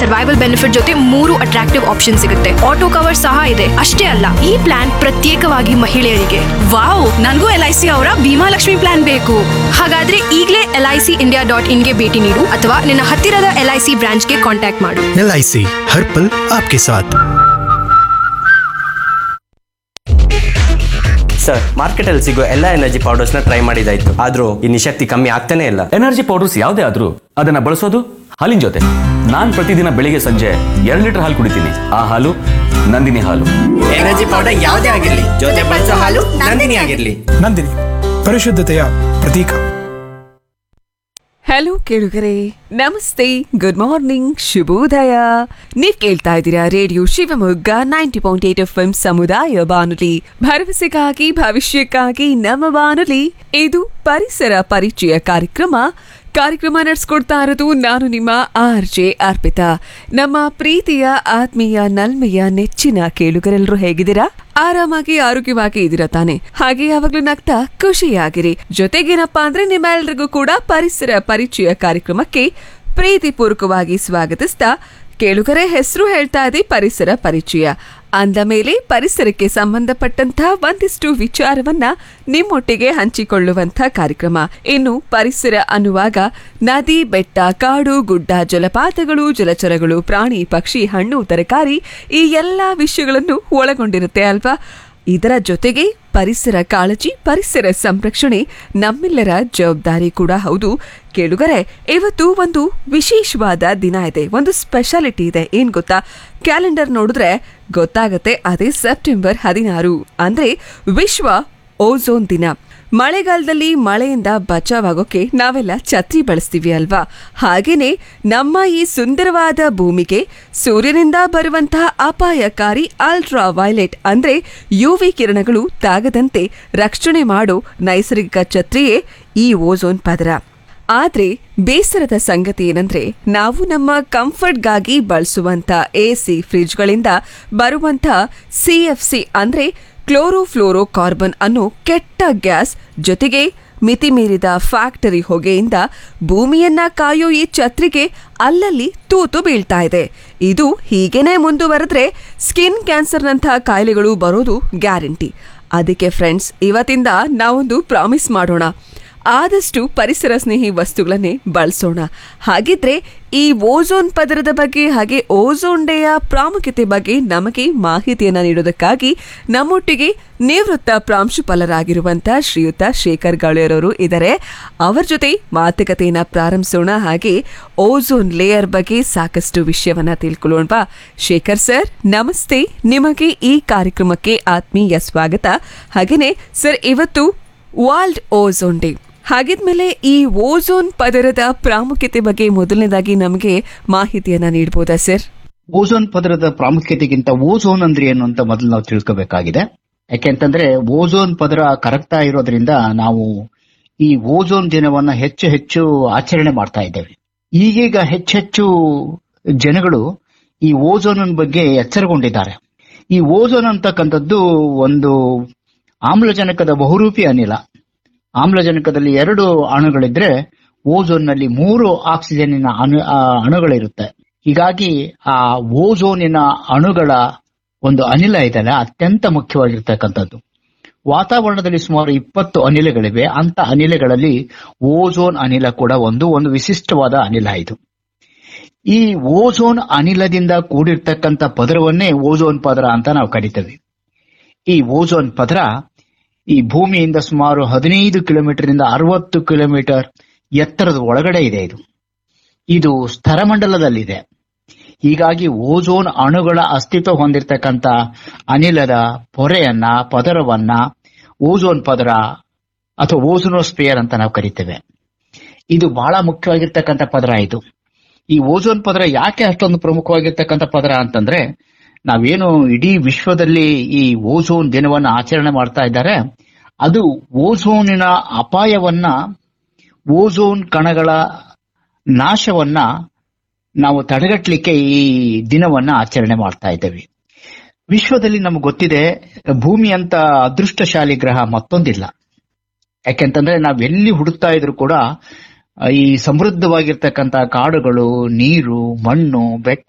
survival benefit ಜೊತೆ ಮೂರು attractive option ಸಿಗುತ್ತೆ ಆಟೋ ಕವರ್ ಸಹ ಇದೆ ಅಷ್ಟೇ ಅಲ್ಲ ಈ ಪ್ಲಾನ್ ಪ್ರತ್ಯೇಕವಾಗಿ ಮಹಿಳೆಯರಿಗೆ ವಾವ್ ನನಗೂ ಎಲ್ ಐ ಸಿ ಅವರ ಭೀಮಾ ಲಕ್ಷ್ಮಿ ಪ್ಲಾನ್ ಬೇಕು ಹಾಗಾದ್ರೆ ಈಗಲೇ L I C India dot ಇನ್ಗೆ ಭೇಟಿ ನೀಡು ಅಥವಾ ನಿನ್ನ ಹತ್ತಿರದ ಎಲ್ ಐ ಸಿ ಬ್ರಾಂಚ್ಗೆ ಕಾಂಟ್ಯಾಕ್ಟ್ ಮಾಡು एल आई सी हर पल आपके साथ ಸರ್ ಮಾರ್ಕೆಟಲ್ಲಿ ಸಿಗೋ ಎಲ್ಲ ಎನರ್ಜಿ ಪೌಡರ್ಸ್ನ ಟ್ರೈ ಮಾಡಿದಾಯ್ತು ಆದ್ರೂ ಈ ನಿಶಕ್ತಿ ಕಮ್ಮಿ ಆಗ್ತಾನೆ ಇಲ್ಲ ಎನರ್ಜಿ ಪೌಡರ್ಸ್ ಯಾವುದೇ ಆದ್ರೂ ಅದನ್ನ ಬಳಸೋದು ಹಾಲಿನ ಜೊತೆ ನಾನ್ ಪ್ರತಿದಿನ ಬೆಳಿಗ್ಗೆ ಸಂಜೆ ಎರಡು ಲೀಟರ್ ಹಾಲು ಕುಡಿತೀನಿ ಆ ಹಾಲು ನಂದಿನಿ ಹಾಲು ಎನರ್ಜಿ ಪೌಡರ್ ಯಾವುದೇ ಆಗಿರ್ಲಿ ಜೊತೆ ಬಳಸೋ ಹಾಲು ನಂದಿನಿ ಆಗಿರ್ಲಿ ನಂದಿನಿ ಪರಿಶುದ್ಧತೆಯ ಪ್ರತೀಕ ಹಲೋ ಕೇಳುಗರೆ ನಮಸ್ತೆ ಗುಡ್ ಮಾರ್ನಿಂಗ್ ಶುಭೋದಯ ನೀವ್ ಕೇಳ್ತಾ ಇದ್ದೀರಾ radio Shivamogga ninety point eight F M ಸಮುದಾಯ ಬಾನುಲಿ ಭರವಸೆಗಾಗಿ ಭವಿಷ್ಯಕ್ಕಾಗಿ ನಮ್ಮ ಬಾನುಲಿ ಇದು ಪರಿಸರ ಪರಿಚಯ ಕಾರ್ಯಕ್ರಮ ಕಾರ್ಯಕ್ರಮ ನಡೆಸ್ಕೊಡ್ತಾ ಇರೋದು ನಾನು ನಿಮ್ಮ ಆರ್ ಜೆ ಅರ್ಪಿತಾ ನಮ್ಮ ಪ್ರೀತಿಯ ಆತ್ಮೀಯ ನಲ್ಮೆಯ ನೆಚ್ಚಿನ ಕೇಳುಗರೆಲ್ಲರೂ ಹೇಗಿದ್ದೀರಾ ಆರಾಮಾಗಿ ಆರೋಗ್ಯವಾಗಿ ಇದ್ದೀರಾ ತಾನೆ ಹಾಗೆ ಯಾವಾಗ್ಲೂ ನಗ್ತಾ ಖುಷಿಯಾಗಿರಿ ಜೊತೆಗೇನಪ್ಪಾ ಅಂದ್ರೆ ನಿಮ್ಮೆಲ್ರಿಗೂ ಕೂಡ ಪರಿಸರ ಪರಿಚಯ ಕಾರ್ಯಕ್ರಮಕ್ಕೆ ಪ್ರೀತಿಪೂರ್ವಕವಾಗಿ ಸ್ವಾಗತಿಸ್ತಾ ಕೇಳುಗರೆ ಹೆಸರು ಹೇಳ್ತಾ ಇದೆ ಪರಿಸರ ಪರಿಚಯ ಅಂದ ಮೇಲೆ ಪರಿಸರಕ್ಕೆ ಸಂಬಂಧಪಟ್ಟಂತಹ ಒಂದಿಷ್ಟು ವಿಚಾರವನ್ನ ನಿಮ್ಮೊಟ್ಟಿಗೆ ಹಂಚಿಕೊಳ್ಳುವಂತ ಕಾರ್ಯಕ್ರಮ ಇನ್ನು ಪರಿಸರ ಅನ್ನುವಾಗ ನದಿ ಬೆಟ್ಟ ಕಾಡು ಗುಡ್ಡ ಜಲಪಾತಗಳು ಜಲಚರಗಳು ಪ್ರಾಣಿ ಪಕ್ಷಿ ಹಣ್ಣು ತರಕಾರಿ ಈ ಎಲ್ಲಾ ವಿಷಯಗಳನ್ನು ಒಳಗೊಂಡಿರುತ್ತೆ ಅಲ್ವಾ ಇದರ ಜೊತೆಗೆ ಪರಿಸರ ಕಾಳಜಿ ಪರಿಸರ ಸಂರಕ್ಷಣೆ ನಮ್ಮೆಲ್ಲರ ಜವಾಬ್ದಾರಿ ಕೂಡ ಹೌದು ಕೇಳುಗರೆ ಇವತ್ತು ಒಂದು ವಿಶೇಷವಾದ ದಿನ ಇದೆ ಒಂದು ಸ್ಪೆಷಾಲಿಟಿ ಇದೆ ಏನ್ ಗೊತ್ತಾ ಕ್ಯಾಲೆಂಡರ್ ನೋಡಿದ್ರೆ ಗೊತ್ತಾಗತ್ತೆ ಅದೇ ಸೆಪ್ಟೆಂಬರ್ ಹದಿನಾರು ಅಂದ್ರೆ ವಿಶ್ವ ಓಝೋನ್ ದಿನ ಮಳೆಗಾಲದಲ್ಲಿ ಮಳೆಯಿಂದ ಬಚಾವಾಗೋಕೆ ನಾವೆಲ್ಲ ಛತ್ರಿ ಬಳಸ್ತೀವಿ ಅಲ್ವಾ ಹಾಗೇನೆ ನಮ್ಮ ಈ ಸುಂದರವಾದ ಭೂಮಿಗೆ ಸೂರ್ಯನಿಂದ ಬರುವಂತಹ ಅಪಾಯಕಾರಿ ಅಲ್ಟ್ರಾ ವೈಲೆಟ್ ಅಂದ್ರೆ ಯುವಿ ಕಿರಣಗಳು ತಾಗದಂತೆ ರಕ್ಷಣೆ ಮಾಡೋ ನೈಸರ್ಗಿಕ ಛತ್ರಿಯೇ ಈ ಓಝೋನ್ ಪದರ ಆದ್ರೆ ಬೇಸರದ ಸಂಗತಿ ಏನಂದ್ರೆ ನಾವು ನಮ್ಮ ಕಂಫರ್ಟ್ಗಾಗಿ ಬಳಸುವಂತ ಎಸಿ ಫ್ರಿಡ್ಜ್ಗಳಿಂದ ಬರುವಂತ ಸಿಎಫ್ಸಿ ಅಂದ್ರೆ ಕ್ಲೋರೋಫ್ಲೋರೋ ಕಾರ್ಬನ್ ಅನ್ನೋ ಕೆಟ್ಟ ಗ್ಯಾಸ್ ಜೊತೆಗೆ ಮಿತಿ ಮೀರಿದ ಫ್ಯಾಕ್ಟರಿ ಹೊಗೆಯಿಂದ ಭೂಮಿಯನ್ನ ಕಾಯೋ ಈ ಛತ್ರಿಗೆ ಅಲ್ಲಲ್ಲಿ ತೂತು ಬೀಳ್ತಾ ಇದೆ ಇದು ಹೀಗೇನೆ ಮುಂದುವರೆದ್ರೆ ಸ್ಕಿನ್ ಕ್ಯಾನ್ಸರ್ನಂತಹ ಕಾಯಿಲೆಗಳು ಬರೋದು ಗ್ಯಾರಂಟಿ ಅದಕ್ಕೆ ಫ್ರೆಂಡ್ಸ್ ಇವತ್ತಿಂದ ನಾವೊಂದು ಪ್ರಾಮಿಸ್ ಮಾಡೋಣ ಆದಷ್ಟು ಪರಿಸರ ಸ್ನೇಹಿ ವಸ್ತುಗಳನ್ನೇ ಬಳಸೋಣ ಹಾಗಿದ್ರೆ ಈ ಓಝೋನ್ ಪದರದ ಬಗ್ಗೆ ಹಾಗೆ ಓಝೋನ್ ಡೇಯ ಪ್ರಾಮುಖ್ಯತೆ ಬಗ್ಗೆ ನಮಗೆ ಮಾಹಿತಿಯನ್ನ ನೀಡೋದಕ್ಕಾಗಿ ನಮ್ಮೊಟ್ಟಿಗೆ ನಿವೃತ್ತ ಪ್ರಾಂಶುಪಾಲರಾಗಿರುವಂತ ಶ್ರೀಯುತ ಶೇಖರ್ ಗಾಳಿಯರವರು ಇದ್ದಾರೆ ಅವರ ಜೊತೆ ಮಾತುಕತೆಯನ್ನ ಪ್ರಾರಂಭಿಸೋಣ ಹಾಗೆ ಓಝೋನ್ ಲೇಯರ್ ಬಗ್ಗೆ ಸಾಕಷ್ಟು ವಿಷಯವನ್ನ ತಿಳ್ಕೊಳ್ಳೋಣವಾ ಶೇಖರ್ ಸರ್ ನಮಸ್ತೆ ನಿಮಗೆ ಈ ಕಾರ್ಯಕ್ರಮಕ್ಕೆ ಆತ್ಮೀಯ ಸ್ವಾಗತ ಹಾಗೇನೆ ಸರ್ ಇವತ್ತು ವರ್ಲ್ಡ್ ಓಝೋನ್ ಡೇ ಹಾಗಿದ್ಮೇಲೆ ಈ ಓಝೋನ್ ಪದರದ ಪ್ರಾಮುಖ್ಯತೆ ಬಗ್ಗೆ ಮೊದಲನೇದಾಗಿ ನಮಗೆ ಮಾಹಿತಿಯನ್ನ ನೀಡಬಹುದಾ ಸರ್ ಓಝೋನ್ ಪದರದ ಪ್ರಾಮುಖ್ಯತೆಗಿಂತ ಓಝೋನ್ ಅಂದ್ರೆ ಏನು ಅಂತ ಮೊದಲು ನಾವು ತಿಳ್ಕೋಬೇಕಾಗಿದೆ ಯಾಕೆಂತಂದ್ರೆ ಓಝೋನ್ ಪದರ ಕರಗ್ತಾ ಇರೋದ್ರಿಂದ ನಾವು ಈ ಓಝೋನ್ ದಿನವನ್ನ ಹೆಚ್ಚು ಹೆಚ್ಚು ಆಚರಣೆ ಮಾಡ್ತಾ ಇದ್ದೇವೆ ಈಗೀಗ ಹೆಚ್ಚೆಚ್ಚು ಜನಗಳು ಈ ಓಝೋನ್ ಬಗ್ಗೆ ಎಚ್ಚರಗೊಂಡಿದ್ದಾರೆ ಈ ಓಝೋನ್ ಅಂತಕ್ಕಂಥದ್ದು ಒಂದು ಆಮ್ಲಜನಕದ ಬಹುರೂಪಿ ಅನಿಲ ಆಮ್ಲಜನಕದಲ್ಲಿ ಎರಡು ಅಣುಗಳಿದ್ರೆ ಓಝೋನ್ ನಲ್ಲಿ ಮೂರು ಆಕ್ಸಿಜನ್ನಿನ ಅಣು ಆ, ಅಣುಗಳಿರುತ್ತೆ ಹೀಗಾಗಿ ಆ ಓಝೋನಿನ ಅಣುಗಳ ಒಂದು ಅನಿಲ ಇದೆಯಲ್ಲ ಅತ್ಯಂತ ಮುಖ್ಯವಾಗಿರ್ತಕ್ಕಂಥದ್ದು ವಾತಾವರಣದಲ್ಲಿ ಸುಮಾರು ಇಪ್ಪತ್ತು ಅನಿಲಗಳಿವೆ ಅಂತ ಅನಿಲಗಳಲ್ಲಿ ಓಝೋನ್ ಅನಿಲ ಕೂಡ ಒಂದು ಒಂದು ವಿಶಿಷ್ಟವಾದ ಅನಿಲ ಇದು ಈ ಓಝೋನ್ ಅನಿಲದಿಂದ ಕೂಡಿರ್ತಕ್ಕಂಥ ಪದರವನ್ನೇ ಓಝೋನ್ ಪದರ ಅಂತ ನಾವು ಕರಿತೇವೆ ಈ ಓಝೋನ್ ಪದರ ಈ ಭೂಮಿಯಿಂದ ಸುಮಾರು ಹದಿನೈದು ಕಿಲೋಮೀಟರ್ ಇಂದ ಅರವತ್ತು ಕಿಲೋಮೀಟರ್ ಎತ್ತರದ ಒಳಗಡೆ ಇದೆ ಇದು ಇದು ಸ್ಥರಮಂಡಲದಲ್ಲಿದೆ ಹೀಗಾಗಿ ಓಝೋನ್ ಅಣುಗಳ ಅಸ್ತಿತ್ವ ಹೊಂದಿರತಕ್ಕಂತ ಅನಿಲದ ಪೊರೆಯನ್ನ ಪದರವನ್ನ ಓಝೋನ್ ಪದರ ಅಥವಾ ಓಝೋನೋಸ್ಪಿಯರ್ ಅಂತ ನಾವು ಕರಿತೇವೆ ಇದು ಬಹಳ ಮುಖ್ಯವಾಗಿರ್ತಕ್ಕಂಥ ಪದರ ಇದು ಈ ಓಝೋನ್ ಪದರ ಯಾಕೆ ಅಷ್ಟೊಂದು ಪ್ರಮುಖವಾಗಿರ್ತಕ್ಕಂಥ ಪದರ ಅಂತಂದ್ರೆ ನಾವೇನು ಇಡೀ ವಿಶ್ವದಲ್ಲಿ ಈ ಓಝೋನ್ ದಿನವನ್ನ ಆಚರಣೆ ಮಾಡ್ತಾ ಇದ್ದಾರೆ ಅದು ಓಝೋನಿನ ಅಪಾಯವನ್ನ ಓಝೋನ್ ಕಣಗಳ ನಾಶವನ್ನ ನಾವು ತಡೆಗಟ್ಟಲಿಕ್ಕೆ ಈ ದಿನವನ್ನ ಆಚರಣೆ ಮಾಡ್ತಾ ಇದ್ದೇವೆ ವಿಶ್ವದಲ್ಲಿ ನಮ್ಗೆ ಗೊತ್ತಿದೆ ಭೂಮಿ ಅಂತ ಅದೃಷ್ಟಶಾಲಿ ಗ್ರಹ ಮತ್ತೊಂದಿಲ್ಲ ಯಾಕೆಂತಂದ್ರೆ ನಾವ್ ಎಲ್ಲಿ ಹುಡುಕ್ತಾ ಇದ್ರು ಕೂಡ ಈ ಸಮೃದ್ಧವಾಗಿರ್ತಕ್ಕಂತ ಕಾಡುಗಳು ನೀರು ಮಣ್ಣು ಬೆಟ್ಟ